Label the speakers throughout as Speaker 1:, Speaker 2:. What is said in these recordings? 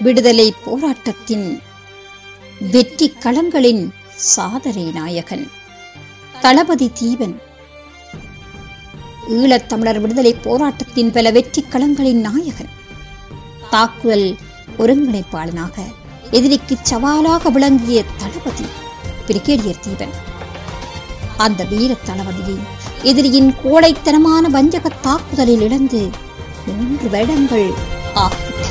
Speaker 1: விடுதலை போராட்டத்தின் வெற்றி களங்களின் சாதனை நாயகன் தளபதி தீபன் ஈழத்தமிழர் விடுதலை போராட்டத்தின் பல வெற்றி களங்களின் நாயகன் தாக்குதல் ஒருங்கிணைப்பாளனாக எதிரிக்கு சவாலாக விளங்கிய தளபதி பிரிகேடியர் தீபன் அந்த வீர தளபதியை எதிரியின் கோடைத்தனமான வஞ்சக தாக்குதலில் இழந்து மூன்று வருடங்கள் ஆகிவிட்டன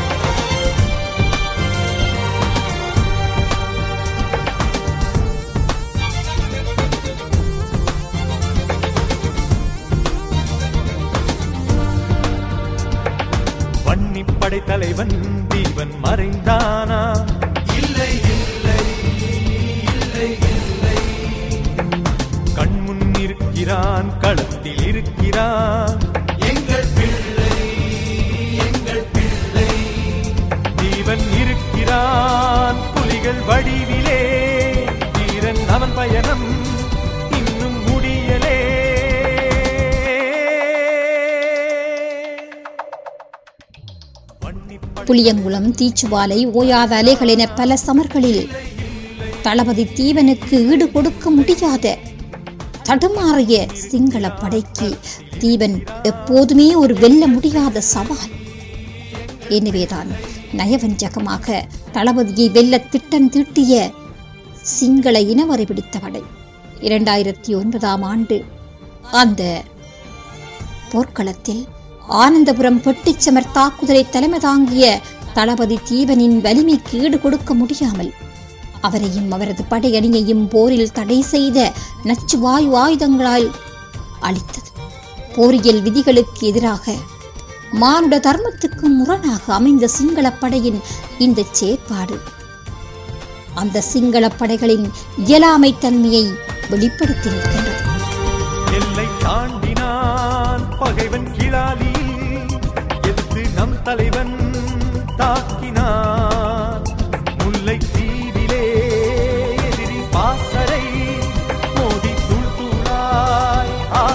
Speaker 2: வன்னிப்படை தலைவன் தீவன் மறைந்தானா இல்லை இல்லை இல்லை இல்லை கண்முன் இருக்கிறான் களத்தில் இருக்கிறான் எங்கள் பிள்ளை எங்கள் பிள்ளை தீவன் இருக்கிறான் புலிகள் வடிவிலே வீரன் அவன் பயணம் இன்னும் முடியலே வன்னிப்படை
Speaker 1: புளியங்குளம் தீச்சுவாலை ஓயாத அலைகள் என பல சமர்களில் தளபதி தீவனுக்கு ஈடு கொடுக்க முடியாத தடுமாறிய சிங்கள படைக்கு தீவன் எப்போதுமே ஒரு வெல்ல முடியாத சவால் எனவேதான் நயவஞ்சகமாக தளபதியை வெல்ல திட்டம் தீட்டிய சிங்கள இனவரை பிடித்த படை இரண்டாயிரத்தி ஒன்பதாம் ஆண்டு அந்த போர்க்களத்தில் ஆனந்தபுரம் பெட்டிச்சமர் தாக்குதலை தலைமை தாங்கிய தளபதி தீபனின் வலிமைக்கு ஈடு கொடுக்க முடியாமல் அவரையும் அவரது படையணியையும் போரில் தடை செய்த நச்சு வாயு ஆயுதங்களால் அளித்தது போரியல் விதிகளுக்கு எதிராக மானுட தர்மத்துக்கு முரணாக அமைந்த சிங்கள படையின் இந்த செயற்பாடு அந்த சிங்கள படைகளின் இயலாமை தன்மையை வெளிப்படுத்தி நிற்கின்றது
Speaker 2: எல்லை தாண்டினான் பகைவன் கிளாலி எதிர்த்து நம் தலைவன் தாக்கினான் முல்லை தீவிலே எதிரி பாசறை மோதி தூள் தூளாய்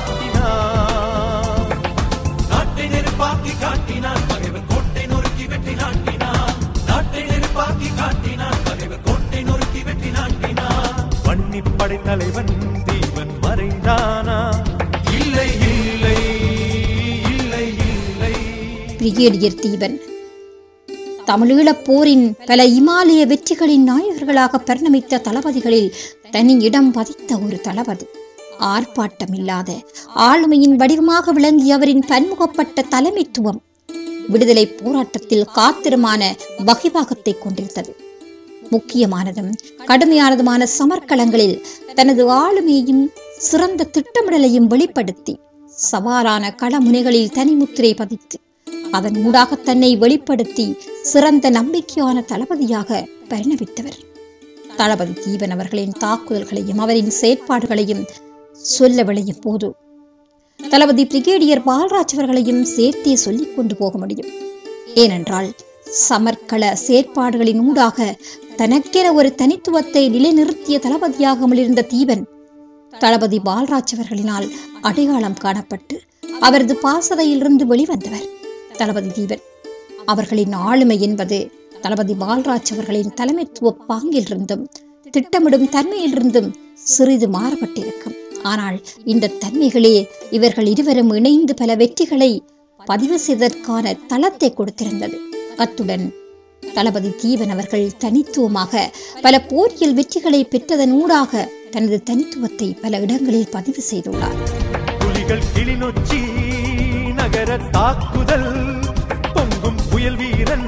Speaker 2: ஆக்கினான் நாட்டை நெருப்பாக்கி காட்டினான் பகைவன் கோட்டை நொறுக்கி வெட்டி நாட்டினான் நாட்டை நெருப்பாக்கி காட்டினான் பகைவன் கோட்டை நொறுக்கி வெட்டி நாட்டினான் வன்னிப்படை தலைவன் தீவன் மறைந்தானா இல்லை இல்லை இல்லை இல்லை
Speaker 1: பிரிகேடியர் தீபன் தமிழீழப் போரின் பல இமாலய வெற்றிகளின் நாயகர்களாக பரிணமித்த தளபதிகளில் தனி இடம் பதித்த ஒரு தளபதி ஆர்ப்பாட்டமில்லாத ஆளுமையின் வடிவமாக விளங்கிய அவரின் பன்முகப்பட்ட தலைமைத்துவம் விடுதலை போராட்டத்தில் காத்திரமான வகிபாகத்தை கொண்டிருந்தது முக்கியமானதும் கடுமையானதுமான சமர்க்களங்களில் தனது ஆளுமையையும் சிறந்த திட்டமிடலையும் வெளிப்படுத்தி சவாலான களமுனைகளில் தனிமுத்திரை பதித்து அதன் ஊடாக தன்னை வெளிப்படுத்தி சிறந்த நம்பிக்கையான தளபதியாக பரிணமித்தவர் தளபதி தீபன் அவர்களின் தாக்குதல்களையும் அவரின் செயற்பாடுகளையும் சொல்ல விளையும் போது தளபதி பிரிகேடியர் பால்ராஜ் அவர்களையும் சேர்த்தே சொல்லிக் கொண்டு போக முடியும் ஏனென்றால் சமர்க்கள செயற்பாடுகளின் ஊடாக தனக்கென ஒரு தனித்துவத்தை நிலைநிறுத்திய தளபதியாக இருந்த தீபன் தளபதி பால்ராஜ் அவர்களினால் அடையாளம் காணப்பட்டு அவரது பாசறையிலிருந்து வெளிவந்தவர் தளபதி தீபன் அவர்களின் ஆளுமை என்பது தளபதி பால்ராஜ் அவர்களின் தலைமைத்துவ பாங்கிலிருந்தும் திட்டமிடும் தன்மையிலிருந்தும் சிறிது மாறுபட்டிருக்கும் ஆனால் இந்த தன்மைகளே இவர்கள் இருவரும் இணைந்து பல வெற்றிகளை பதிவு செய்வதற்கான தளத்தை கொடுத்திருந்தது அத்துடன் தளபதி தீபன் அவர்கள் தனித்துவமாக பல போரியல் வெற்றிகளை பெற்றதன் ஊடாக தனது தனித்துவத்தை பல இடங்களில் பதிவு செய்துள்ளார்
Speaker 2: புலிகள் கிளிநொச்சி நகர தாக்குதல் பொங்கும் புயல் வீரன்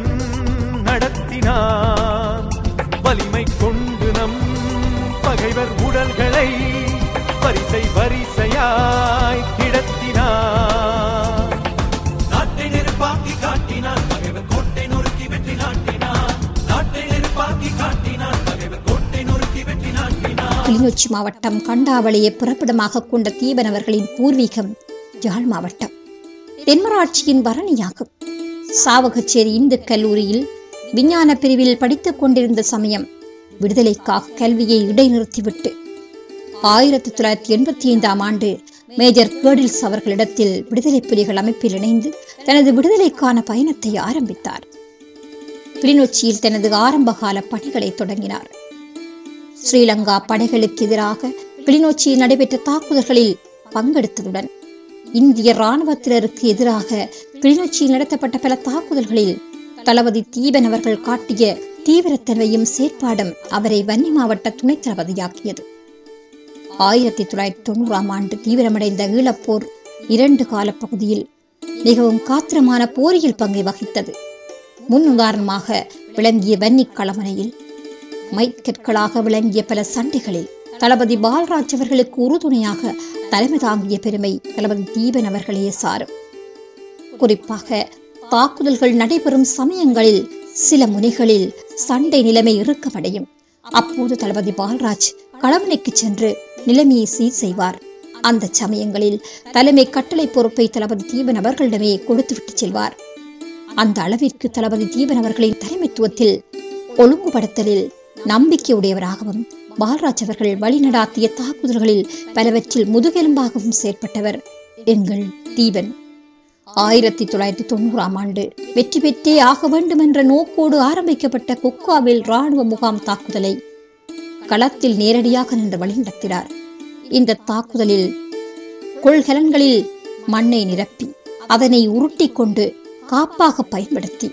Speaker 2: நடத்தினான் வலிமை கொண்டு நம் பகைவர் உடல்களை வரிசை வரிசையாய் கிடத்தினான் நாட்டை நெருப்பாக்கி காட்டினான் பகைவர் கோட்டை நொறுக்கி வெற்றி நாட்டினான் நாட்டை நெருப்பாக்கி காட்டினான் பகைவர் கோட்டை நொறுக்கி வெற்றி நாட்டினான்
Speaker 1: கிளிநொச்சி மாவட்டம் கண்டாவளையை பிறப்பிடமாக கொண்ட தீபன் அவர்களின் பூர்வீகம் யாழ் மாவட்டம் தென்மராட்சியின் பரணியாகும் சாவகச்சேரி இந்து கல்லூரியில் விஞ்ஞான பிரிவில் படித்துக் கொண்டிருந்த சமயம் விடுதலைக்காக கல்வியை இடைநிறுத்திவிட்டு ஆயிரத்தி தொள்ளாயிரத்தி எண்பத்தி ஐந்தாம் ஆண்டு மேஜர் கேடில்ஸ் அவர்களிடத்தில் விடுதலை புலிகள் அமைப்பில் இணைந்து தனது விடுதலைக்கான பயணத்தை ஆரம்பித்தார் கிளிநொச்சியில் தனது ஆரம்பகால பணிகளை தொடங்கினார் ஸ்ரீலங்கா படைகளுக்கு எதிராக கிளிநொச்சியில் நடைபெற்ற தாக்குதல்களில் பங்கெடுத்ததுடன் இந்திய இராணுவத்தினருக்கு எதிராக கிளிநொச்சியில் நடத்தப்பட்ட பல தாக்குதல்களில் தளபதி தீபன் அவர்கள் காட்டிய தீவிரத்தன்மையும் செயற்பாடும் அவரை வன்னி மாவட்ட துணைத் தளபதியாக்கியது ஆயிரத்தி தொள்ளாயிரத்தி தொண்ணூறாம் ஆண்டு தீவிரமடைந்த ஈழப்போர் இரண்டு கால பகுதியில் மிகவும் காத்திரமான போரியில் பங்கை வகித்தது முன் உதாரணமாக விளங்கிய வன்னி களமனையில் மைக்கற்களாக விளங்கிய பல சண்டைகளில் தளபதி பால்ராஜ் அவர்களுக்கு உறுதுணையாக தலைமை தாங்கிய பெருமை தளபதி தீபன் அவர்களே சாரும் குறிப்பாக தாக்குதல்கள் நடைபெறும் சமயங்களில் சில முனைகளில் சண்டை நிலைமை இறுக்கமடையும் அப்போது தளபதி பால்ராஜ் களமனைக்கு சென்று நிலைமையை சீர் செய்வார் அந்த சமயங்களில் தலைமை கட்டளை பொறுப்பை தளபதி தீபன் அவர்களிடமே கொடுத்துவிட்டு செல்வார் அந்த அளவிற்கு தளபதி தீபன் அவர்களின் தலைமைத்துவத்தில் ஒழுங்குபடுத்தலில் நம்பிக்கையுடையவராகவும் பால்ராஜ் அவர்கள் வழிநடாத்திய தாக்குதல்களில் பலவற்றில் முதுகெலும்பாகவும் செயற்பட்டவர் எங்கள் தீபன் ஆயிரத்தி தொள்ளாயிரத்தி தொண்ணூறாம் ஆண்டு வெற்றி பெற்றே ஆக வேண்டும் என்ற நோக்கோடு ஆரம்பிக்கப்பட்ட கொக்காவில் ராணுவ முகாம் தாக்குதலை களத்தில் நேரடியாக நின்று வழிநடத்தினார் இந்த தாக்குதலில் கொள்கலன்களில் மண்ணை நிரப்பி அதனை உருட்டிக் கொண்டு காப்பாக பயன்படுத்தி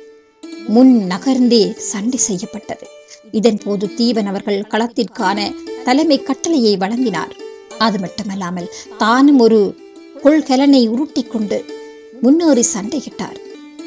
Speaker 1: முன் நகர்ந்தே சண்டை செய்யப்பட்டது இதன் போது தீபன் அவர்கள் களத்திற்கான தலைமை கட்டளையை வழங்கினார் அது மட்டுமல்லாமல் தானும் ஒரு கொள்கலனை உருட்டிக் கொண்டு முன்னேறி சண்டையிட்டார்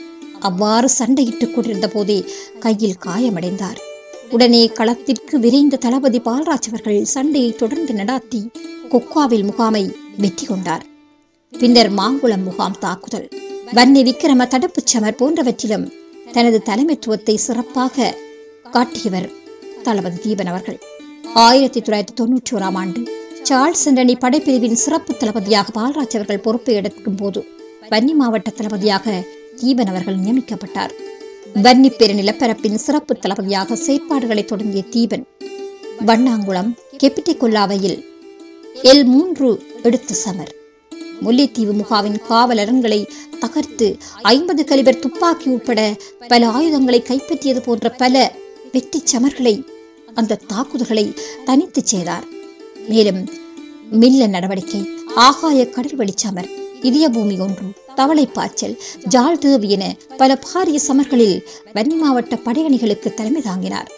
Speaker 1: அவ்வாறு சண்டையிட்டுக் கொண்டிருந்த போதே கையில் காயமடைந்தார் உடனே களத்திற்கு விரைந்த தளபதி பால்ராஜ் அவர்கள் சண்டையை தொடர்ந்து நடாத்தி கொக்காவில் முகாமை வெற்றி கொண்டார் பின்னர் மாங்குளம் முகாம் தாக்குதல் வன்னி விக்கிரம தடுப்புச் சமர் போன்றவற்றிலும் தனது தலைமைத்துவத்தை சிறப்பாக காட்டியவர் தளபதி தீபன் அவர்கள் ஆயிரத்தி தொள்ளாயிரத்தி தொன்னூற்றி ஓராம் ஆண்டு சார்ல்ஸ் சென்றனி படைப்பிரிவின் சிறப்பு தளபதியாக பால்ராஜ் அவர்கள் பொறுப்பை எடுக்கும் போது வன்னி மாவட்ட தளபதியாக தீபன் அவர்கள் நியமிக்கப்பட்டார் வன்னி பெரு நிலப்பரப்பின் சிறப்பு தளபதியாக செயற்பாடுகளை தொடங்கிய தீபன் வண்ணாங்குளம் கெப்பிட்டி கொல்லாவையில் எல் மூன்று எடுத்து சமர் முல்லைத்தீவு முகாவின் காவலரங்களை தகர்த்து ஐம்பது கலிபர் துப்பாக்கி உட்பட பல ஆயுதங்களை கைப்பற்றியது போன்ற பல வெற்றி சமர்களை அந்த தாக்குதல்களை தனித்து செய்தார் மேலும் மில்ல நடவடிக்கை ஆகாய கடல் வெளிச்சமர் இதய பூமி ஒன்று தவளை பாய்ச்சல் ஜால் தேவி என பல பாரிய சமர்களில் வன்னி மாவட்ட படையணிகளுக்கு தலைமை தாங்கினார்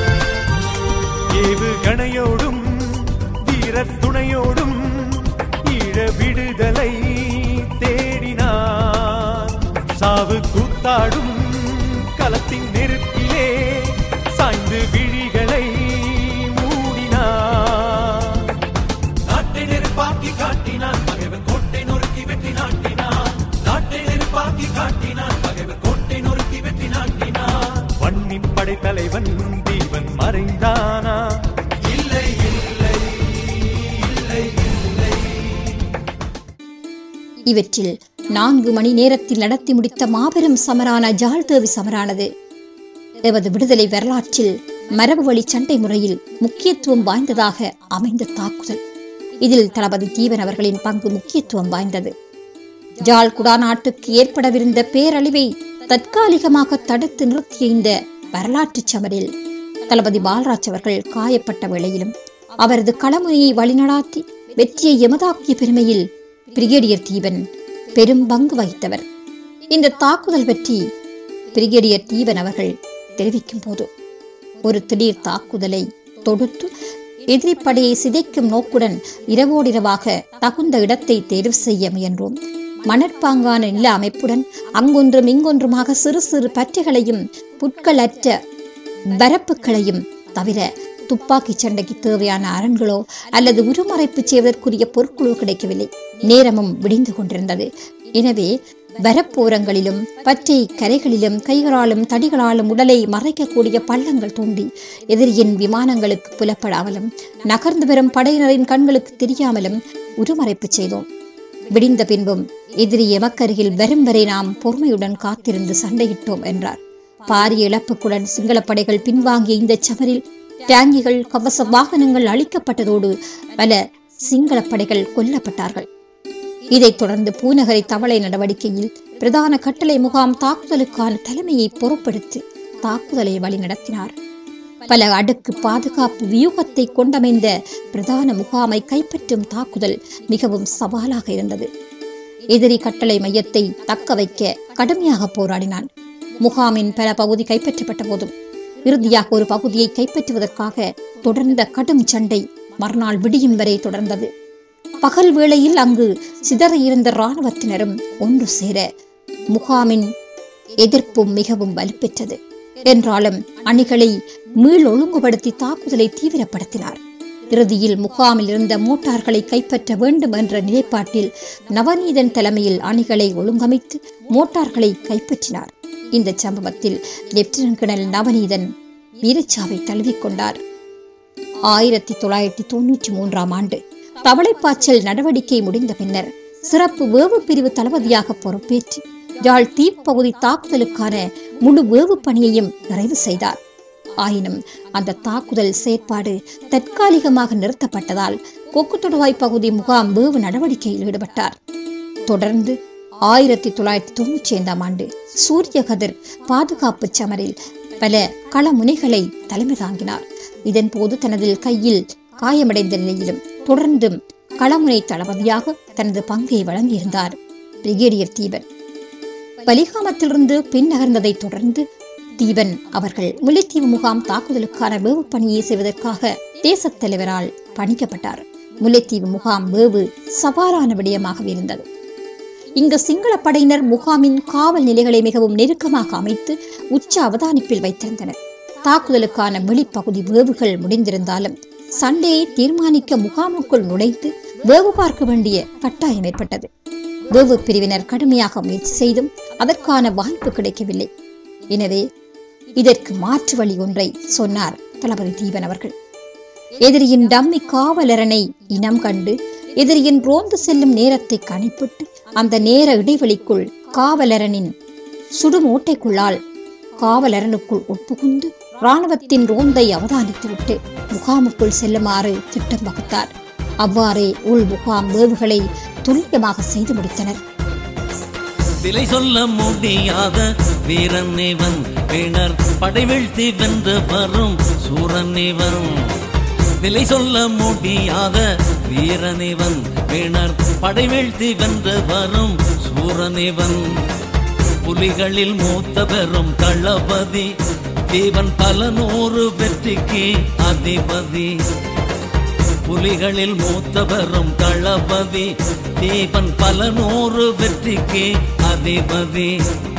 Speaker 2: ஏவுகணையோடும் வீரத் துணையோடும் ஈழ விடுதலை தேடினார் சாவு கூத்தாடும் களத்தின் நெருப்பிலே சாய்ந்து விழிகளை மூடினார் நாட்டை நெருப்பாக்கி காட்டினான் பகைவன் கோட்டை நொறுக்கி வெற்றி நாட்டினான் நாட்டை நெருப்பாக்கி காட்டினான் பகைவன் கோட்டை நொறுக்கி வெற்றி நாட்டினான் வன்னி படைத்தலைவன் தீவன் மறைந்தானா இல்லை இல்லை இல்லை இல்லை
Speaker 1: இவற்றில் நான்கு மணி நேரத்தில் நடத்தி முடித்த மாபெரும் சமரான ஜால்தேவி சமரானது எமது விடுதலை வரலாற்றில் மரபு வழி சண்டை முறையில் முக்கியத்துவம் வாய்ந்ததாக அமைந்த தாக்குதல் இதில் தளபதி தீபன் அவர்களின் பங்கு முக்கியத்துவம் வாய்ந்தது ஜால் குடாநாட்டுக்கு ஏற்படவிருந்த பேரழிவை தற்காலிகமாக தடுத்து நிறுத்திய இந்த வரலாற்றுச் சமரில் தளபதி பால்ராஜ் அவர்கள் காயப்பட்ட வேளையிலும் அவரது களமுனையை வழிநடாத்தி வெற்றியை எமதாக்கிய பெருமையில் பிரிகேடியர் தீபன் பெரும் பங்கு வகித்தவர் இந்த தாக்குதல் பற்றி பிரிகேடியர் தீபன் அவர்கள் தெரிவிக்கும் போது ஒரு திடீர் தாக்குதலை தொடுத்து எதிரிப்படையை சிதைக்கும் நோக்குடன் இரவோடிரவாக தகுந்த இடத்தை தேர்வு செய்ய முயன்றோம் மணற்பாங்கான நில அமைப்புடன் அங்கொன்றும் இங்கொன்றுமாக சிறு சிறு பற்றைகளையும் புட்களற்ற வரப்புகளையும் தவிர துப்பாக்கி சண்டைக்கு தேவையான அரண்களோ அல்லது உருமறைப்பு செய்வதற்குரிய பொருட்களோ கிடைக்கவில்லை நேரமும் விடிந்து கொண்டிருந்தது எனவே வரப்போரங்களிலும் பற்றை கரைகளிலும் கைகளாலும் தடிகளாலும் உடலை மறைக்கக்கூடிய பள்ளங்கள் தோண்டி எதிரியின் விமானங்களுக்கு புலப்படாமலும் நகர்ந்து வரும் படையினரின் கண்களுக்கு தெரியாமலும் உருமறைப்பு செய்தோம் விடிந்த பின்பும் எதிரி எமக்கருகில் வரும் வரை நாம் பொறுமையுடன் காத்திருந்து சண்டையிட்டோம் என்றார் பாரிய இழப்புக்குடன் சிங்கள படைகள் பின்வாங்கிய இந்த சமரில் டேங்கிகள் கவச வாகனங்கள் அழிக்கப்பட்டதோடு பல சிங்கள படைகள் கொல்லப்பட்டார்கள் இதைத் தொடர்ந்து பூநகரை தவளை நடவடிக்கையில் பிரதான கட்டளை முகாம் தாக்குதலுக்கான தலைமையை பொறுப்படுத்தி தாக்குதலை வழிநடத்தினார் பல அடுக்கு பாதுகாப்பு வியூகத்தை கொண்டமைந்த பிரதான முகாமை கைப்பற்றும் தாக்குதல் மிகவும் சவாலாக இருந்தது எதிரி கட்டளை மையத்தை தக்க வைக்க கடுமையாக போராடினான் முகாமின் பல பகுதி கைப்பற்றப்பட்ட போதும் இறுதியாக ஒரு பகுதியை கைப்பற்றுவதற்காக தொடர்ந்த கடும் சண்டை மறுநாள் விடியும் வரை தொடர்ந்தது பகல் வேளையில் அங்கு சிதறியிருந்த இராணுவத்தினரும் ஒன்று சேர முகாமின் எதிர்ப்பும் மிகவும் வலுப்பெற்றது என்றாலும் அணிகளை மீள் ஒழுங்குபடுத்தி தாக்குதலை தீவிரப்படுத்தினார் இறுதியில் முகாமில் இருந்த மோட்டார்களை கைப்பற்ற வேண்டும் என்ற நிலைப்பாட்டில் நவநீதன் தலைமையில் அணிகளை ஒழுங்கமைத்து மோட்டார்களை கைப்பற்றினார் இந்த சம்பவத்தில் லெப்டினன்ட் கர்னல் நவநீதன் வீரச்சாவை தழுவிக்கொண்டார் ஆயிரத்தி தொள்ளாயிரத்தி தொன்னூற்றி மூன்றாம் ஆண்டு தவளைப்பாய்ச்சல் நடவடிக்கை முடிந்த பின்னர் சிறப்பு வேவு பிரிவு தளபதியாக பொறுப்பேற்று யாழ் தீப் பகுதி தாக்குதலுக்கான முழு வேவு பணியையும் நிறைவு செய்தார் ஆயினும் அந்த தாக்குதல் செயற்பாடு தற்காலிகமாக நிறுத்தப்பட்டதால் கொக்குத்தொடுவாய் பகுதி முகாம் வேவு நடவடிக்கையில் ஈடுபட்டார் தொடர்ந்து ஆயிரத்தி தொள்ளாயிரத்தி தொண்ணூற்றி ஐந்தாம் ஆண்டு சூரிய கதிர் பாதுகாப்பு சமரில் பல களமுனைகளை தலைமை தாங்கினார் இதன் போது தனது கையில் காயமடைந்த நிலையிலும் தொடர்ந்தும் களமுனை தளபதியாக தனது பங்கை வழங்கியிருந்தார் பிரிகேடியர் தீபன் பலிகாமத்திலிருந்து பின் நகர்ந்ததை தொடர்ந்து தீபன் அவர்கள் முல்லைத்தீவு முகாம் தாக்குதலுக்கான வேவு பணியை செய்வதற்காக தேசத் தலைவரால் பணிக்கப்பட்டார் முல்லைத்தீவு முகாம் வேவு சவாலான விடயமாக இருந்தது இங்கு சிங்கள படையினர் முகாமின் காவல் நிலைகளை மிகவும் நெருக்கமாக அமைத்து உச்ச அவதானிப்பில் வைத்திருந்தனர் தாக்குதலுக்கான வெளிப்பகுதி வேவுகள் முடிந்திருந்தாலும் சண்டையை தீர்மானிக்க முகாமுக்குள் நுழைத்து வேவு பார்க்க வேண்டிய கட்டாயம் ஏற்பட்டது வேவு பிரிவினர் கடுமையாக முயற்சி செய்தும் அதற்கான வாய்ப்பு கிடைக்கவில்லை எனவே இதற்கு மாற்று வழி ஒன்றை சொன்னார் தளபதி தீபன் அவர்கள் எதிரியின் டம்மி காவலரனை இனம் கண்டு எதிரியின் ரோந்து செல்லும் நேரத்தை கணிப்பிட்டு அந்த நேர இடைவெளிக்குள் காவலரனின் சுடுமூட்டைக்குள்ளால் காவலரனுக்குள் உட்புகுந்து ராணுவத்தின் ரோந்தை அவதானித்துவிட்டு முகாமுக்குள் செல்லுமாறு திட்டம் வகுத்தார் அவ்வாறே உள் முகாம் வேவுகளை துல்லியமாக செய்து முடித்தனர்
Speaker 3: விலை சொல்ல முடியாத வீரன் இவன் பிணர் படை வீழ்த்தி வென்று வரும் சூரன் இவன் விலை சொல்ல முடியாத வீரன் இவன் பிணர் படை வீழ்த்தி வென்று வரும் சூரன் இவன் புலிகளில் மூத்த பெரும் தளபதி தீவன் பல நூறு வெற்றிக்கு அதிபதி புலிகளில் மூத்த பெரும் தளபதி தீபன் பல நூறு வெற்றிக்கு அதிபதி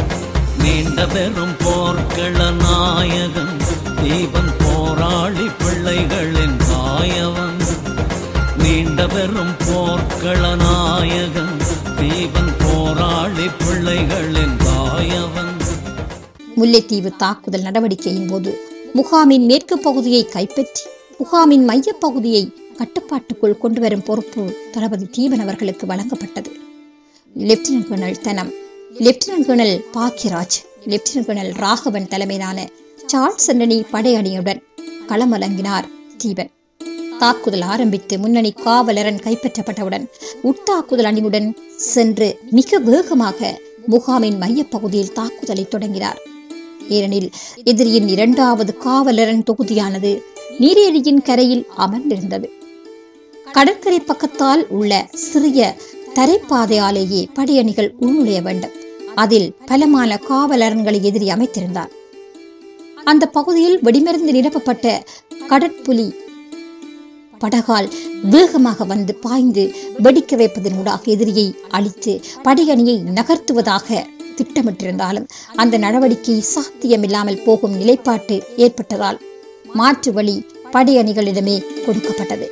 Speaker 3: நீண்ட பெரும் போர்க்கள நாயகன் தீபன் போராளி பிள்ளைகளின் தாயவன் நீண்ட பெரும் போர்க்கள நாயகன் தீபன் போராளி பிள்ளைகளின் தாயவன்
Speaker 1: முல்லைத்தீவு தாக்குதல் நடவடிக்கையின் போது முகாமின் மேற்கு பகுதியை கைப்பற்றி முகாமின் மையப் பகுதியை கட்டுப்பாட்டுக்குள் கொண்டு வரும் பொறுப்பு தளபதி தீபன் அவர்களுக்கு வழங்கப்பட்டது lieutenant colonel Thanam lieutenant colonel Packiyaraj lieutenant colonel Raghavan தலைமையிலான சார்ல்ஸ் சென்னனி படையணியுடன் களமலங்கினார் தீபன் தாக்குதல் ஆரம்பித்து முன்னணி காவலரன் கைப்பற்றப்பட்டவுடன் உட்தாக்குதல் அணியுடன் சென்று மிக வேகமாக முகாமின் மையப்பகுதியில் தாக்குதலை தொடங்கினார் ஏனெனில் எதிரியின் இரண்டாவது காவலரன் தொகுதியானது நீரேரியின் கரையில் அமர்ந்திருந்தது கடற்கரை பக்கத்தால் உள்ள சிறிய தரைப்பாதையாலேயே படையணிகள் உள்நுழைய வேண்டும் அதில் பலமான காவலரன்களை எதிரி அமைத்திருந்தார் அந்த பகுதியில் வெடிமருந்து நிரப்பப்பட்ட கடற்புலி படகால் வேகமாக வந்து பாய்ந்து வெடிக்க வைப்பதனூடாக எதிரியை அழித்து படையணியை நகர்த்துவதாக திட்டமிட்டிருந்தாலும் அந்த நடவடிக்கை சாத்தியமில்லாமல் போகும் நிலைப்பாட்டு ஏற்பட்டதால் மாற்று வழி படையணிகளிடமே கொடுக்கப்பட்டது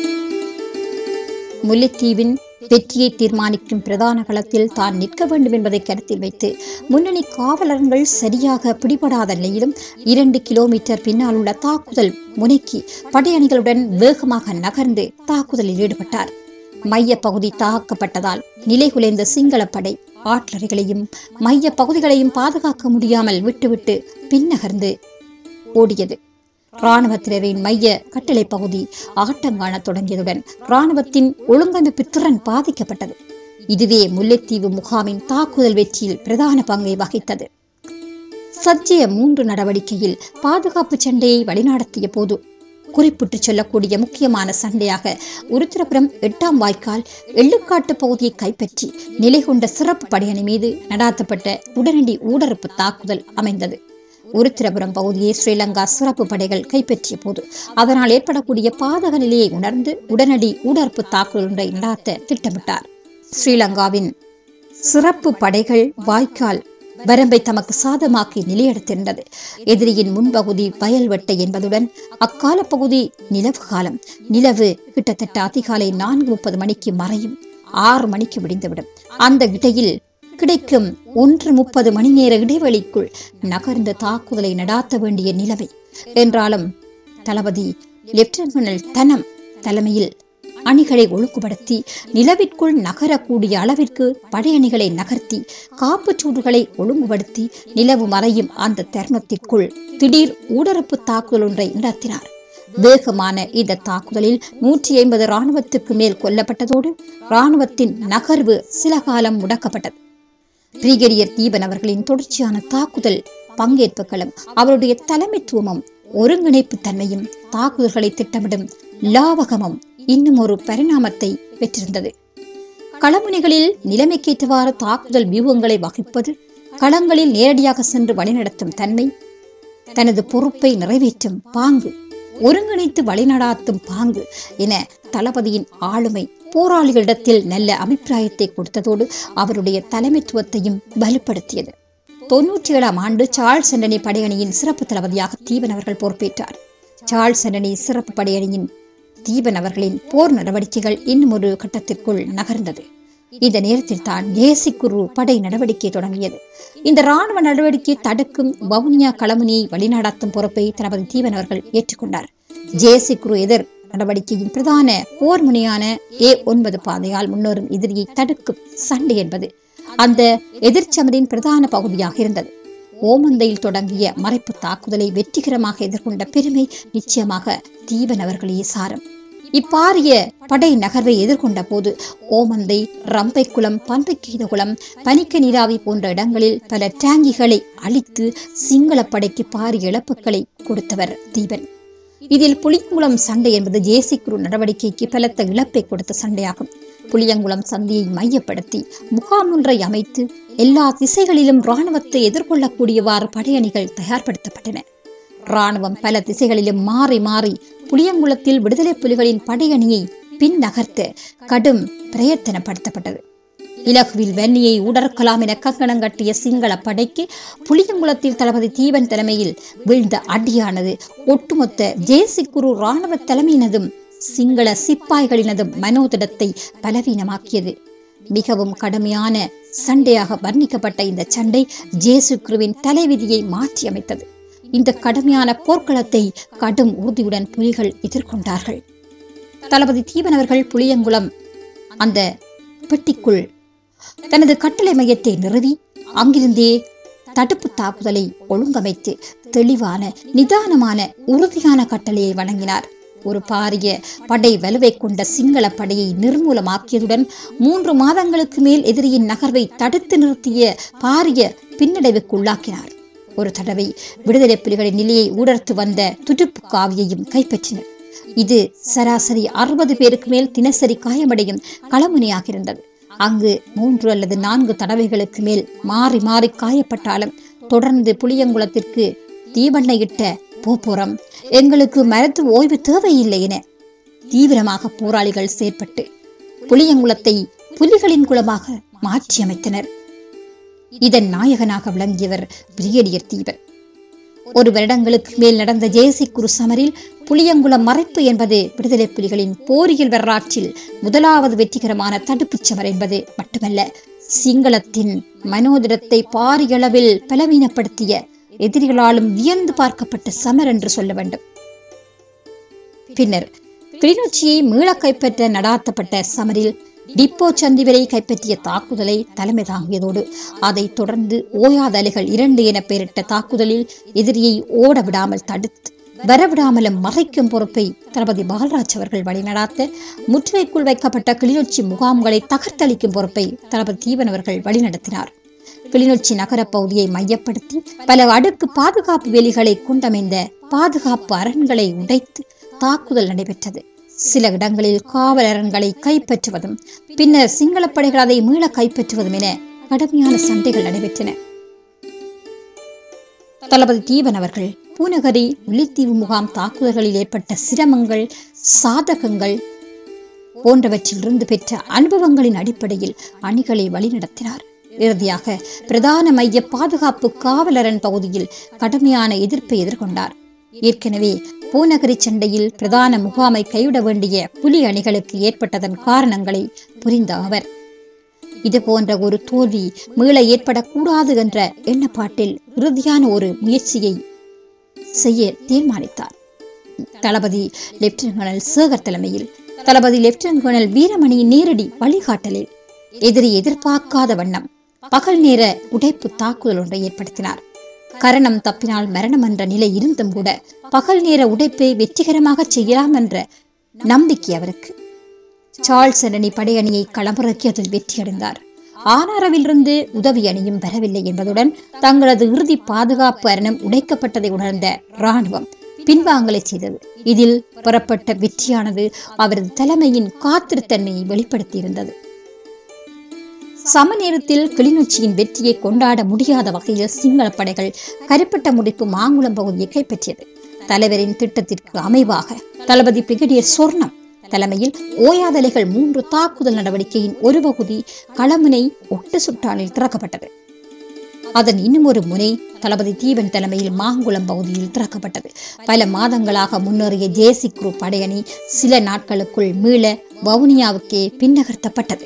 Speaker 1: முல்லைத்தீவின் வெற்றியை தீர்மானிக்கும் பிரதான களத்தில் தான் நிற்க வேண்டும் என்பதை கருத்தில் வைத்து முன்னணி காவலர்கள் சரியாக பிடிபடாத நிலையிலும் இரண்டு கிலோமீட்டர் பின்னால் உள்ள தாக்குதல் முனைக்கு படையணிகளுடன் வேகமாக நகர்ந்து தாக்குதலில் ஈடுபட்டார் மைய பகுதி தாக்கப்பட்டதால் நிலைகுலைந்த சிங்கள படை ஆட்லறைகளையும் மைய பகுதிகளையும் பாதுகாக்க முடியாமல் விட்டுவிட்டு பின்னகர்ந்து ஓடியது இராணுவத்தினரின் மைய கட்டளை பகுதி ஆட்டங்காண தொடங்கியதுடன் இராணுவத்தின் ஒழுங்கமைப்பு திறன் பாதிக்கப்பட்டது இதுவே முல்லைத்தீவு முகாமின் தாக்குதல் வெற்றியில் பிரதான பங்கை வகித்தது சத்திய மூன்று நடவடிக்கையில் பாதுகாப்பு சண்டையை வழிநடத்திய போது குறிப்பிட்டு சொல்லக்கூடிய முக்கியமான சண்டையாக உருத்திரபுரம் எட்டாம் வாய்க்கால் எள்ளுக்காட்டு பகுதியை கைப்பற்றி நிலை கொண்ட சிறப்பு படையணி மீது நடாத்தப்பட்ட உடனடி ஊடறுப்பு தாக்குதல் அமைந்தது உருத்திரபுரம் பகுதியை ஸ்ரீலங்கா சிறப்பு படைகள் கைப்பற்றிய போது அதனால் ஏற்படக்கூடிய பாதக நிலையை உணர்ந்து உடனடி ஊடறுப்பு தாக்குதல் ஒன்றை நடாத்த திட்டமிட்டார் ஸ்ரீலங்காவின் சிறப்பு படைகள் வாய்க்கால் வரம்பை தமக்கு சாதமாக்கி நிலையெடுத்திருந்தது எதிரியின் முன்பகுதி வயல் வெட்டை என்பதுடன் அக்கால பகுதி நிலவு காலம் நிலவு கிட்டத்தட்ட அதிகாலை நான்கு முப்பது மணிக்கு மறையும் ஆறு மணிக்கு விடிந்துவிடும் அந்த இடையில் கிடைக்கும் ஒன்று முப்பது மணி நேர இடைவெளிக்குள் நகர்ந்த தாக்குதலை நடாத்த வேண்டிய நிலைமை என்றாலும் தளபதி லெப்டினன்ட் கர்னல் தனம் தலைமையில் அணிகளை ஒழுங்குபடுத்தி நிலவிற்குள் நகரக்கூடிய அளவிற்கு படையணிகளை நகர்த்தி காப்புச்சூடுகளை ஒழுங்குபடுத்தி நிலவு மறையும் அந்த தருணத்திற்குள் திடீர் ஊடறுப்பு தாக்குதல் ஒன்றை நடத்தினார் வேகமான இந்த தாக்குதலில் நூற்றி ஐம்பது ராணுவத்துக்கு மேல் கொல்லப்பட்டதோடு ராணுவத்தின் நகர்வு சில காலம் முடக்கப்பட்டது பிரிகேடியர் தீபன் அவர்களின் தொடர்ச்சியான தாக்குதல் பங்கேற்புகளும் அவருடைய தலைமைத்துவமும் ஒருங்கிணைப்பு தன்மையும் தாக்குதல்களை திட்டமிடும் லாவகமும் இன்னும் ஒரு பரிணாமத்தை பெற்றிருந்தது களமுனைகளில் நிலைமைக்கேற்றவாறு தாக்குதல் வியூகங்களை வகுப்பது களங்களில் நேரடியாக சென்று வழிநடத்தும் தன்மை தனது பொறுப்பை நிறைவேற்றும் பாங்கு ஒருங்கிணைத்து வழிநடாத்தும் பாங்கு என தளபதியின் ஆளுமை போராளிகளிடத்தில் நல்ல அபிப்பிராயத்தை கொடுத்ததோடு அவருடைய தலைமைத்துவத்தையும் வலுப்படுத்தியது தொன்னூற்றி ஏழாம் ஆண்டு சார்ல்ஸ் சென்னனி படையணியின் சிறப்பு தளபதியாக தீபன் அவர்கள் பொறுப்பேற்றார் சார்ல்ஸ் சென்னனி சிறப்பு படையணியின் தீபன் அவர்களின் போர் நடவடிக்கைகள் இன்னும் ஒரு கட்டத்திற்குள் நகர்ந்தது இந்த நேரத்தில் தான் தேசிக்குரு படை நடவடிக்கை தொடங்கியது இந்த ராணுவ நடவடிக்கையை தடுக்கும் வவுனியா களமுனியை வழிநடத்தும் பொறுப்பை தளபதி தீபன் அவர்கள் ஏற்றுக்கொண்டார் ஜேசிக்குரு எதிர் நடவடிக்கையின் பிரதான போர் முனையான ஏ ஒன்பது பாதையால் முன்னேறும் எதிரியை தடுக்கும் சண்டை என்பது அந்த எதிர்ச்சமரின் பிரதான பகுதியாக இருந்தது ஓமந்தையில் தொடங்கிய மறைப்பு தாக்குதலை வெற்றிகரமாக எதிர்கொண்ட பெருமை நிச்சயமாக தீபன் அவர்களே சாரும் இப்பாரிய படை நகர்வை எதிர்கொண்ட போது ஓமந்தை ரம்பைக்குளம் பன்றிக்கீதகுளம் பனிக்க நீராவி போன்ற இடங்களில் பல டேங்கிகளை அழித்து சிங்கள படைக்கு பாரிய இழப்புகளை கொடுத்தவர் தீபன் இதில் புளியங்குளம் சண்டை என்பது ஜேசிக்குரு நடவடிக்கைக்கு பலத்த இழப்பை கொடுத்த சண்டையாகும் புளியங்குளம் சந்தியை மையப்படுத்தி முகாம் ஒன்றை அமைத்து எல்லா திசைகளிலும் இராணுவத்தை எதிர்கொள்ளக்கூடியவாறு படையணிகள் தயார்படுத்தப்பட்டன இராணுவம் பல திசைகளிலும் மாறி மாறி புளியங்குளத்தில் விடுதலை புலிகளின் படையணியை பின் நகர்த்த கடும் பிரயத்தனப்படுத்தப்பட்டது இலகுவில் வெண்ணியை உடற்கலாம் என கங்கணம் கட்டிய சிங்கள படைக்கு புளியங்குளத்தில் தளபதி தீபன் தலைமையில் வீழ்ந்த அடியானது ஒட்டுமொத்த ஜேசிக்குரு இராணுவ தலைமையினதும் சிங்கள சிப்பாய்களினதும் மனோதிடத்தை பலவீனமாக்கியது மிகவும் கடுமையான சண்டையாக வர்ணிக்கப்பட்ட இந்த சண்டை ஜேசுக்ருவின் தலைவிதியை மாற்றியமைத்தது இந்த கடுமையான போர்க்களத்தை கடும் உறுதியுடன் புலிகள் எதிர்கொண்டார்கள் தளபதி தீபன் அவர்கள் புளியங்குளம் அந்த பெட்டிக்குள் தனது கட்டளை மையத்தை நிறுவி அங்கிருந்தே தடுப்பு தாக்குதலை ஒழுங்கமைத்து தெளிவான நிதானமான உறுதியான கட்டளையை வழங்கினார் ஒரு பாரிய படை வலுவை கொண்ட சிங்கள படையை நிர்மூலமாக்கியதுடன் மூன்று மாதங்களுக்கு மேல் எதிரியின் நகர்வை தடுத்து நிறுத்திய பாரிய பின்னடைவுக்குள்ளாக்கினார் ஒரு தடவை விடுதலை புலிகளின் நிலையை ஊடர்த்து வந்த துடுப்பு காவியையும் கைப்பற்றினர் இது சராசரி அறுபது பேருக்கு மேல் தினசரி காயமடையும் களமுனையாக இருந்தது அங்கு மூன்று அல்லது நான்கு தடவைகளுக்கு மேல் மாறி மாறி காயப்பட்டாலும் தொடர்ந்து புளியங்குளத்திற்கு தீவண்ணையிட்ட போப்புறம் எங்களுக்கு மருத்துவ ஓய்வு தேவையில்லை என தீவிரமாக போராளிகள் செயற்பட்டு புளியங்குளத்தை புலிகளின் குளமாக மாற்றியமைத்தனர் இதன் நாயகனாக விளங்கியவர் பிரிகேடியர் தீபன் ஒரு வருடங்களுக்கு மேல் நடந்த ஜேசி குரு சமரில் புளியங்குளம் மறைப்பு என்பது விடுதலை புலிகளின் போரியல் வரலாற்றில் முதலாவது வெற்றிகரமான தடுப்புச் சமர் என்பது மட்டுமல்ல சிங்களத்தின் மனோதிடத்தை பாரியளவில் பலவீனப்படுத்திய எதிரிகளாலும் வியந்து பார்க்கப்பட்ட சமர் என்று சொல்ல வேண்டும் பின்னர் கிளிநொச்சியை மீள கைப்பற்ற நடாத்தப்பட்ட சமரில் டிப்போ சந்திவரை கைப்பற்றிய தாக்குதலை தலைமை தாங்கியதோடு அதைத் தொடர்ந்து ஓயாத அலைகள் இரண்டு என பெயரிட்ட தாக்குதலில் எதிரியை ஓட விடாமல் தடுத்து வரவிடாமலும் மறைக்கும் பொறுப்பை தளபதி பாலராஜ் அவர்கள் வழிநடாத்த முற்றுகைக்குள் வைக்கப்பட்ட கிளிநொச்சி முகாம்களை தகர்த்தளிக்கும் பொறுப்பை தளபதி தீபன் அவர்கள் வழிநடத்தினார் கிளிநொச்சி நகரப் பகுதியை மையப்படுத்தி பல அடுக்கு பாதுகாப்பு வேலிகளை கொண்டமைந்த பாதுகாப்பு அரண்களை உடைத்து தாக்குதல் நடைபெற்றது சில இடங்களில் காவல் அரண்களை கைப்பற்றுவதும் பின்னர் சிங்களப் படைகள் அதை மீள கைப்பற்றுவதும் என கடுமையான சண்டைகள் நடைபெற்றன தளபதி தீபன் அவர்கள் பூநகரி முல்லைத்தீவு முகாம் தாக்குதல்களில் ஏற்பட்ட சிரமங்கள் சாதகங்கள் போன்றவற்றிலிருந்து பெற்ற அனுபவங்களின் அடிப்படையில் அணிகளை வழிநடத்தினார் இறுதியாக பிரதான மைய பாதுகாப்பு காவலரன் பகுதியில் கடுமையான எதிர்ப்பை எதிர்கொண்டார் ஏற்கனவே பூநகரி சண்டையில் பிரதான முகாமை கைவிட வேண்டிய புலி அணிகளுக்கு ஏற்பட்டதன் காரணங்களை புரிந்த அவர் இது போன்ற ஒரு தோல்வி மீள ஏற்படக்கூடாது என்ற எண்ணப்பாட்டில் இறுதியான ஒரு முயற்சியை செய்ய தீர்மானித்தார் தளபதி லெப்டினன்ட் கர்னல் சேகர் தலைமையில் தளபதி லெப்டினன்ட் கர்னல் வீரமணி நேரடி வழிகாட்டலில் எதிரி எதிர்பார்க்காத வண்ணம் பகல் நேர உடைப்பு தாக்குதல் ஒன்றை ஏற்படுத்தினார் கரணம் தப்பினால் மரணம் என்ற நிலை இருந்தும் கூட பகல் நேர உடைப்பை வெற்றிகரமாக செய்யலாம் என்ற நம்பிக்கை அவருக்கு சார்ல்ஸ் அணி படையணியை களமிறக்கி அதில் வெற்றியடைந்தார் ஆனாரவிலிருந்து உதவி அணியும் வரவில்லை என்பதுடன் தங்களது இறுதி பாதுகாப்பு அரணம் உடைக்கப்பட்டதை உணர்ந்த இராணுவம் பின்வாங்கலை செய்தது இதில் பெறப்பட்ட வெற்றியானது அவரது தலைமையின் காத்திருத்தன்மையை வெளிப்படுத்தியிருந்தது சம நேரத்தில் கிளிநொச்சியின் வெற்றியை கொண்டாட முடியாத வகையில் சிங்கள படைகள் கருப்பட்ட முடிப்பு மாங்குளம் பகுதியை கைப்பற்றியது தலைவரின் திட்டத்திற்கு அமைவாக தளபதி பிரிகேடியர் சொர்ணம் தலைமையில் ஓயாதலைகள் மூன்று தாக்குதல் நடவடிக்கையின் ஒரு பகுதி களமுனை ஒட்டு சுட்டாலில் திறக்கப்பட்டது அதன் இன்னும் ஒரு முனை தளபதி தீபன் தலைமையில் மாங்குளம் பகுதியில் திறக்கப்பட்டது பல மாதங்களாக முன்னேறிய ஜேசி குரூப் படையணி சில நாட்களுக்குள் மீள வவுனியாவுக்கே பின்னகர்த்தப்பட்டது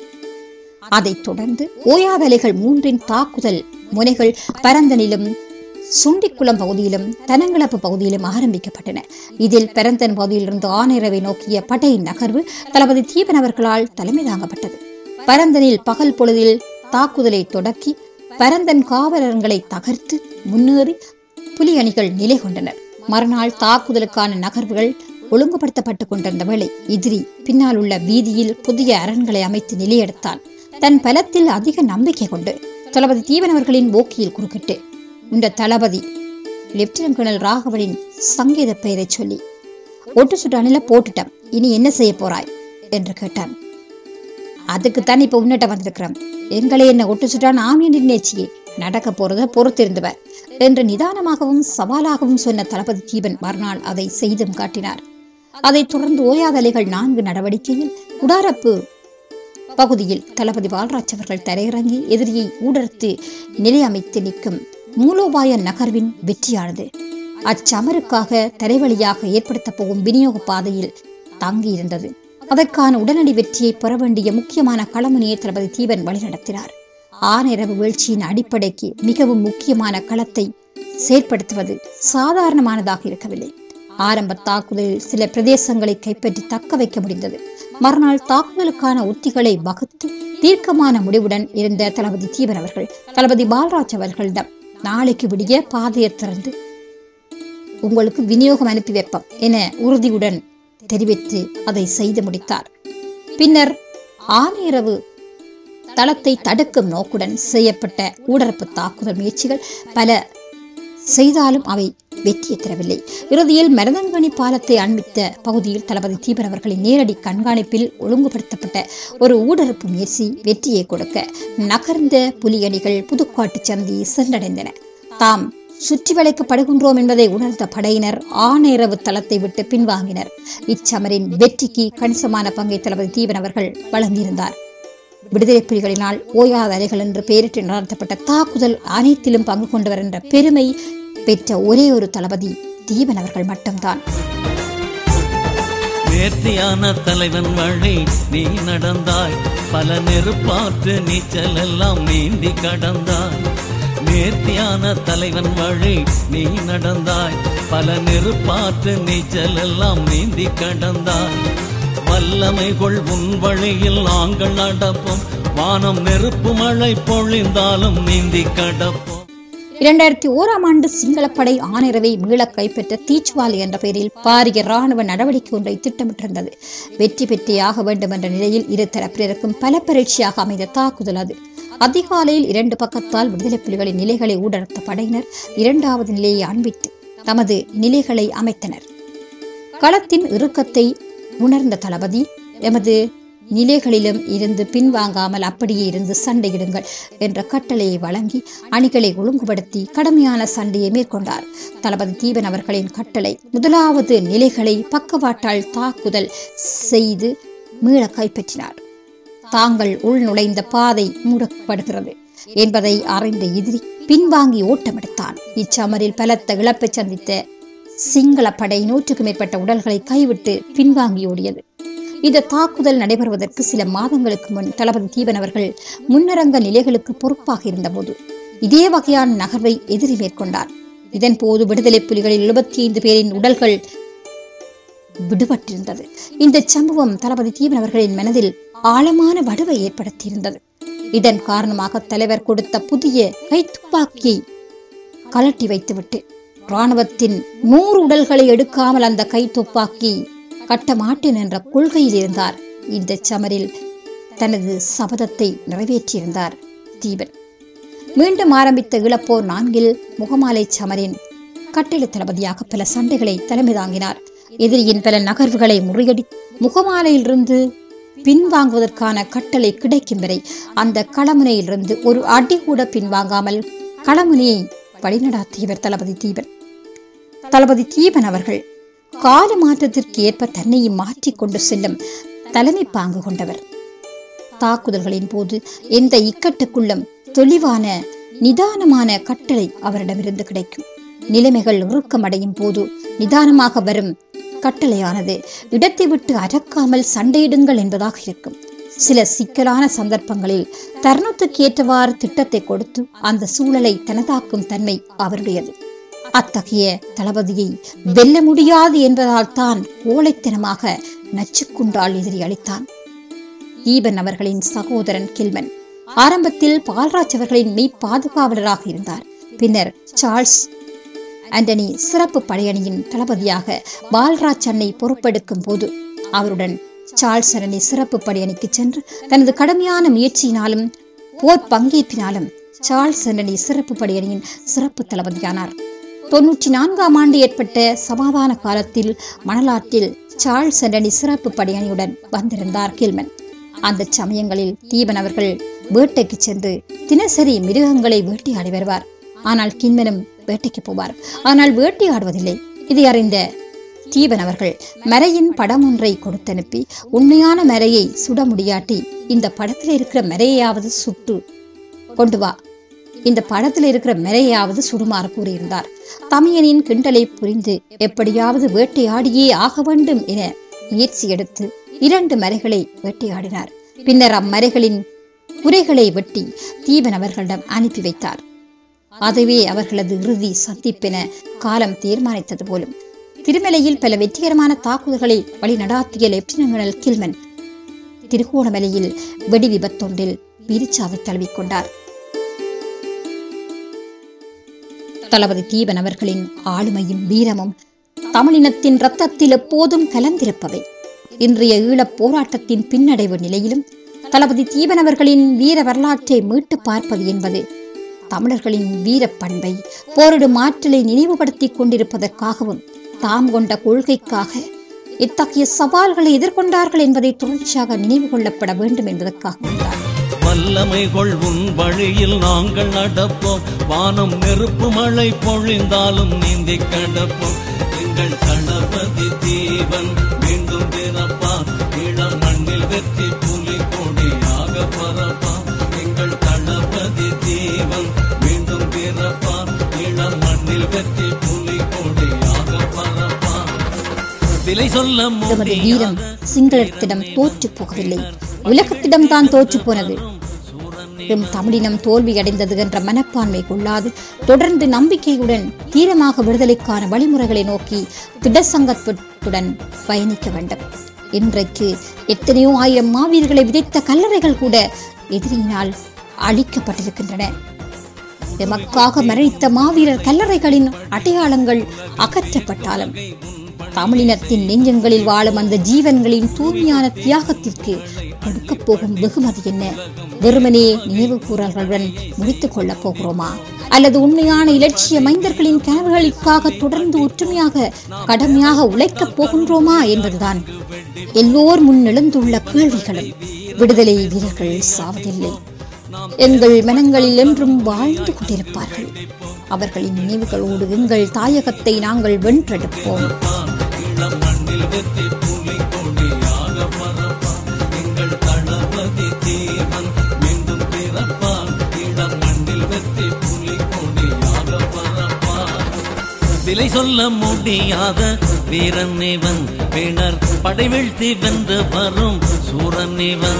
Speaker 1: அதைத் தொடர்ந்து ஓயாதலைகள் மூன்றின் தாக்குதல் முனைகள் பரந்தனிலும் சுண்டிக்குளம் பகுதியிலும் தனங்களப்பு பகுதியிலும் ஆரம்பிக்கப்பட்டன இதில் பெரந்தன் பகுதியிலிருந்து ஆனிரவை நோக்கிய படை நகர்வு தளபதி தீபன் அவர்களால் தலைமை தாங்கப்பட்டது பரந்தனில் பகல் பொழுதில் தாக்குதலை தொடக்கி பரந்தன் காவலர்களை தகர்த்து முன்னேறி புலி அணிகள் நிலை கொண்டனர் மறுநாள் தாக்குதலுக்கான நகர்வுகள் ஒழுங்குபடுத்தப்பட்டுக் கொண்டிருந்த வேளை எதிரி பின்னால் உள்ள வீதியில் புதிய அரண்களை அமைத்து நிலையெடுத்தான் தன் பலத்தில் அதிக நம்பிக்கை கொண்டு தளபதி தீபன் அவர்களின் போக்கியில் குறுக்கிட்டு இந்த தளபதி லெப்டினன்ட் கர்னல் ராகவனின் சங்கீத பெயரை சொல்லி ஒட்டு சுட்டானில போட்டுட்டேன் இனி என்ன செய்ய போறாய் என்று கேட்டான் அதுக்குத்தான் இப்ப உன்னிட்ட வந்திருக்கிறோம் எங்களை என்ன ஒட்டு சுட்டான் ஆமியன் நினைச்சியே நடக்க போறத பொறுத்திருந்தவர் என்று நிதானமாகவும் சவாலாகவும் சொன்ன தளபதி தீபன் மறுநாள் அதை செய்தும் காட்டினார் அதைத் தொடர்ந்து ஓயாதலைகள் நான்கு நடவடிக்கையில் குடாரப்பு பகுதியில் தளபதி பால்ராஜ் அவர்கள் தரையிறங்கி எதிரியை ஊடறுத்து நிலையமைத்து நிற்கும் மூலோபாய நகர்வின் வெற்றியானது அச்சமருக்காக தரைவழியாக ஏற்படுத்தப் போகும் விநியோக பாதையில் தங்கியிருந்தது அதற்கான உடனடி வெற்றியை பெற வேண்டிய முக்கியமான களமுனையை தளபதி தீபன் வழிநடத்தினார் ஆனிரவு வீழ்ச்சியின் அடிப்படைக்கு மிகவும் முக்கியமான களத்தை செயற்படுத்துவது சாதாரணமானதாக இருக்கவில்லை ஆரம்ப தாக்குதலில் சில பிரதேசங்களை கைப்பற்றி தக்க வைக்க முடிந்தது மறுநாள் தாக்குதலுக்கான உத்திகளை வகுத்து தீர்க்கமான முடிவுடன் இருந்த தளபதி தீபன் அவர்கள் தளபதி பால்ராஜ் அவர்களிடம் நாளைக்கு விடிய பாதையை திறந்து உங்களுக்கு விநியோகம் அனுப்பி வைப்போம் என உறுதியுடன் தெரிவித்து அதை செய்து முடித்தார் பின்னர் ஆனிரவு தளத்தை தடுக்கும் நோக்குடன் செய்யப்பட்ட ஊடரப்பு தாக்குதல் முயற்சிகள் பல செய்தாலும் அவை வெற்றியை தரவில்லை இறுதியில் மருதங்கனி பாலத்தை அண்மித்த பகுதியில் தளபதி தீபன் அவர்களின் நேரடி கண்காணிப்பில் ஒழுங்குபடுத்தப்பட்ட ஒரு ஊடரப்பு முயற்சி வெற்றியை கொடுக்க நகர்ந்த புலியணிகள் புதுக்காட்டு சந்தி சென்றடைந்தன தாம் சுற்றி வளைக்கப்படுகின்றோம் என்பதை உணர்ந்த படையினர் ஆணையரவு தளத்தை விட்டு பின்வாங்கினர் இச்சமரின் வெற்றிக்கு கணிசமான பங்கை தளபதி தீபன் அவர்கள் வழங்கியிருந்தார் விடுதலை புலிகளினால் ஓயாத அலைகள் என்று பெயரிட்டு நடத்தப்பட்ட தாக்குதல் அனைத்திலும் பங்கு கொண்டவர் என்ற பெருமை பெற்ற ஒரே ஒரு தளபதி தீபன் அவர்கள் மட்டும்தான்
Speaker 3: நேர்த்தியான தலைவன் வழி நீ நடந்தாய் பல நெருப்பாற்று நீச்சல் எல்லாம் நீந்தி கடந்தாய் நேர்த்தியான தலைவன் வழி நீ நடந்தாய் பல நெருப்பாற்று நீச்சல் எல்லாம் நீந்தி கடந்தாய் வல்லமை கொள் உன் வழியில் நாங்கள் நடப்போம் வானம் நெருப்பு மழை பொழிந்தாலும் நீந்தி கடப்போம்
Speaker 1: இரண்டாயிரத்தி ஓராம் ஆண்டு சிங்களப்படை ஆனிரவை மீள கைப்பற்ற தீச்சுவாலி என்ற பெயரில் பாரிய ராணுவ நடவடிக்கை ஒன்றை திட்டமிட்டிருந்தது வெற்றி பெற்றே ஆக வேண்டும் என்ற நிலையில் இரு தரப்பினருக்கும் பல பரீட்சையாக அமைந்த தாக்குதல் அது அதிகாலையில் இரண்டு பக்கத்தால் விடுதலை புலிகளின் நிலைகளை ஊடறுத்த படையினர் இரண்டாவது நிலையை அன்பித்து தமது நிலைகளை அமைத்தனர் களத்தின் இறுக்கத்தை உணர்ந்த தளபதி எமது நிலைகளிலும் இருந்து பின்வாங்காமல் அப்படியே இருந்து சண்டையிடுங்கள் என்ற கட்டளையை வழங்கி அணிகளை ஒழுங்குபடுத்தி கடுமையான சண்டையை மேற்கொண்டார் தளபதி தீபன் அவர்களின் கட்டளை முதலாவது நிலைகளை பக்கவாட்டால் தாக்குதல் செய்து மீள கைப்பற்றினார் தாங்கள் உள் நுழைந்த பாதை மூடப்படுகிறது என்பதை அறிந்த எதிரி பின்வாங்கி ஓட்டமெடுத்தான் இச்சமரில் பலத்த இழப்பை சந்தித்த சிங்கள படை நூற்றுக்கும் மேற்பட்ட உடல்களை கைவிட்டு பின்வாங்கி ஓடியது இந்த தாக்குதல் நடைபெறுவதற்கு சில மாதங்களுக்கு முன் தளபதி தீபன் அவர்கள் முன்னரங்க நிலைகளுக்கு பொறுப்பாக இருந்தபோது இதே வகையான நகர்வை எதிரி மேற்கொண்டார் இதன் போது விடுதலை புலிகளில் எழுபத்தி ஐந்து பேரின் உடல்கள் விடுபட்டிருந்தது இந்த சம்பவம் தளபதி தீபன் அவர்களின் மனதில் ஆழமான வடுவை ஏற்படுத்தியிருந்தது இதன் காரணமாக தலைவர் கொடுத்த புதிய கைத்துப்பாக்கியை கலட்டி வைத்துவிட்டு ராணுவத்தின் நூறு உடல்களை எடுக்காமல் அந்த கைத்துப்பாக்கி கட்ட மாட்டேன் என்ற கொள்கையில் இருந்தார் இந்த சமரில் தனது சபதத்தை நிறைவேற்றியிருந்தார் தீபன் மீண்டும் ஆரம்பித்த இளப்போர் நான்கில் முகமாலை சமரின் கட்டிட தளபதியாக பல சண்டைகளை தலைமை தாங்கினார் எதிரியின் பல நகர்வுகளை முறியடி முகமாலையிலிருந்து பின்வாங்குவதற்கான கட்டளை கிடைக்கும் வரை அந்த களமுனையிலிருந்து ஒரு அடி கூட பின்வாங்காமல் களமுனையை வழிநடாத்தியவர் தளபதி தீபன் தளபதி தீபன் அவர்கள் கால மாற்றத்திற்கு ஏற்ப தன்னையை மாற்றிக் கொண்டு செல்லும் தலைமை பாங்கு கொண்டவர் தாக்குதல்களின் போது எந்த இக்கட்டுக்குள்ளும் தெளிவான நிதானமான கட்டளை அவரிடமிருந்து கிடைக்கும் நிலைமைகள் இறுக்கமடையும் போது நிதானமாக வரும் கட்டளையானது இடத்தை விட்டு அடக்காமல் சண்டையிடுங்கள் என்பதாக இருக்கும் சில சிக்கலான சந்தர்ப்பங்களில் தருணத்துக்கு ஏற்றவாறு திட்டத்தை கொடுத்து அந்த சூழலை தனதாக்கும் தன்மை அவருடையது அத்தகைய தளபதியை வெல்ல முடியாது என்பதால் தான் கோழைத்தனமாக நச்சுக்குண்டால் எதிரி அளித்தான் ஈபன் அவர்களின் சகோதரன் கில்மன் ஆரம்பத்தில் பால்ராஜ் அவர்களின் மெய் பாதுகாவலராக இருந்தார் பின்னர் சார்ல்ஸ் ஆண்டனி சிறப்பு படையணியின் தளபதியாக பால்ராஜ் அன்னை பொறுப்பெடுக்கும் போது அவருடன் சார்ல்ஸ் அரணி சிறப்பு படையணிக்கு சென்று தனது கடுமையான முயற்சியினாலும் போர் பங்கேற்பினாலும் சார்ல்ஸ் அரணி சிறப்பு படையணியின் சிறப்பு தளபதியானார் தொன்னூற்றி நான்காம் ஆண்டு ஏற்பட்ட சமாதான காலத்தில் மணலாற்றில் சார்ல்ஸ் அண்டனி சிறப்பு படையணியுடன் வந்திருந்தார் கில்மன் அந்த சமயங்களில் தீபன் அவர்கள் வேட்டைக்கு சென்று தினசரி மிருகங்களை வேட்டையாடி வருவார் ஆனால் கின்மனும் வேட்டைக்கு போவார் ஆனால் வேட்டையாடுவதில்லை இதை அறிந்த தீபன் அவர்கள் மரையின் படம் ஒன்றை கொடுத்தனுப்பி உண்மையான மரையை சுட முடியாட்டி இந்த படத்தில் இருக்கிற மரையாவது சுட்டு கொண்டு வா இந்த படத்தில் இருக்கிற மெரையாவது சுடுமாறு கூறியிருந்தார் தமையனின் கிண்டலை புரிந்து எப்படியாவது வேட்டையாடியே ஆக வேண்டும் என முயற்சி எடுத்து இரண்டு மரைகளை வேட்டையாடினார் பின்னர் அம்மரைகளின் குறைகளை வெட்டி தீபன் அவர்களிடம் அனுப்பி வைத்தார் அதுவே அவர்களது இறுதி சந்திப்பென காலம் தீர்மானித்தது போலும் திருமலையில் பல வெற்றிகரமான தாக்குதல்களை வழிநடாத்திய லெப்டினன்ட் கர்னல் கில்மன் திருகோணமலையில் வெடி விபத்தொன்றில் வீரிச்சாவை தழுவிக்கொண்டார் தளபதி தீபன் அவர்களின் ஆளுமையும் வீரமும் தமிழினத்தின் ரத்தத்தில் எப்போதும் கலந்திருப்பவை இன்றைய ஈழப் போராட்டத்தின் பின்னடைவு நிலையிலும் தளபதி தீபன் அவர்களின் வீர வரலாற்றை மீட்டு பார்ப்பது என்பது தமிழர்களின் வீரப்பண்பை போரிடும் ஆற்றலை நினைவுபடுத்திக் கொண்டிருப்பதற்காகவும் தாம் கொண்ட கொள்கைக்காக இத்தகைய சவால்களை எதிர்கொண்டார்கள் என்பதை தொடர்ச்சியாக நினைவு கொள்ளப்பட வேண்டும் என்பதற்காகவும் தான்
Speaker 3: வல்லமை கொள் உன் வழியில் நாங்கள் நடப்போம் வானம் நெருப்பு மழை பொழிந்தாலும் நீந்தி கடப்போம் எங்கள் தளபதி தீவன் மீண்டும் பிறப்பான் இளம் மண்ணில் வெற்றி புலி கொடியாக பரப்பான் எங்கள் தளபதி தீவன் மீண்டும் பிறப்பான் இளம் மண்ணில் வெற்றி புலி கொடியாக பரப்பான் விலை சொல்ல
Speaker 1: எமது வீரம் சிங்களத்திடம் தோற்று போகவில்லை உலகத்திடம் தான் தோற்று போனது எம் தமிழினம் தோல்வியடைந்தது என்ற மனப்பான்மை கொள்ளாது தொடர்ந்து நம்பிக்கையுடன் தீரமாக விடுதலைக்கான வழிமுறைகளை நோக்கி திடசங்கத்துடன் பயணிக்க வேண்டும் இன்றைக்கு எத்தனையோ ஆயிரம் மாவீரர்களை விதைத்த கல்லறைகள் கூட எதிரியினால் அழிக்கப்பட்டிருக்கின்றன எமக்காக மரணித்த மாவீரர் கல்லறைகளின் அடையாளங்கள் அகற்றப்பட்டாலும் தமிழினத்தின் நெஞ்சங்களில் வாழும் அந்த ஜீவன்களின் தூய்மையான தியாகத்திற்கு கொடுக்கப் போகும் வெகுமதி என்ன வெறுமனே நினைவு கூறல்களுடன் முடித்துக் கொள்ளப் போகிறோமா அல்லது உண்மையான இலட்சிய மைந்தர்களின் கனவுகளுக்காக தொடர்ந்து ஒற்றுமையாக கடமையாக உழைக்கப் போகின்றோமா என்பதுதான் எல்லோர் முன் எழுந்துள்ள கேள்விகளும் விடுதலை வீரர்கள் சாவதில்லை எங்கள் மனங்களில் என்றும் வாழ்ந்து கொண்டிருப்பார்கள் அவர்களின் நினைவுகளோடு எங்கள் தாயகத்தை நாங்கள் வென்றெடுப்போம்
Speaker 3: இளம் மண்ணில் வெற்றி புலி கொடியாக பரப்பான் எங்கள் தளபதி தீவன் மீண்டும் பிறப்பான் இளம் மண்ணில் வெற்றி புலி கொடியாக பரப்பான் விலை சொல்ல முடியாத வீரன் இவன் பிணர் படை வீழ்த்தி வென்று வரும் சூரன் இவன்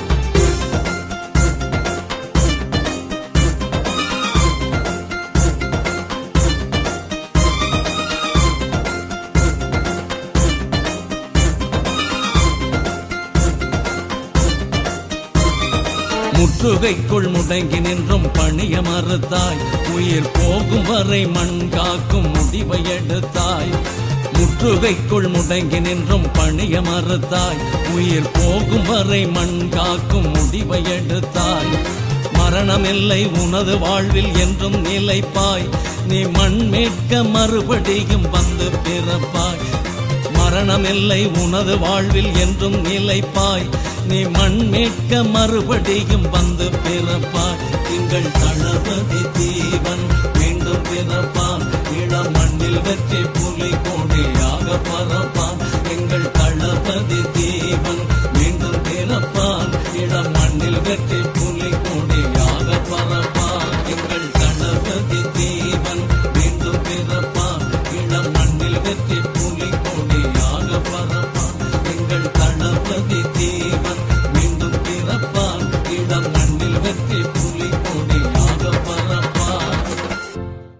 Speaker 3: முற்றுகைக்குள் முடங்கி நின்றும் பணிய மறுத்தாய் உயிர் போகும் வரை மண் காக்கும் முடிவை எடுத்தாய் முற்றுகைக்குள் முடங்கி நின்றும் பணிய மறுத்தாய் உயிர் போகும் வரை மண் காக்கும் முடிவை எடுத்தாய் மரணமில்லை உனது வாழ்வில் என்றும் நிலைப்பாய் நீ மண் மீட்க மறுபடியும் வந்து பிறப்பாய் மரணமில்லை உனது வாழ்வில் என்றும் நிலைப்பாய் நீ மண் மீட்க மறுபடியும் வந்து பிறப்பாய் எங்கள் தளபதி தீவன் மீண்டும் பிறப்பான் இளம் மண்ணில் வெற்றி புலி கொடியாக பரப்பான்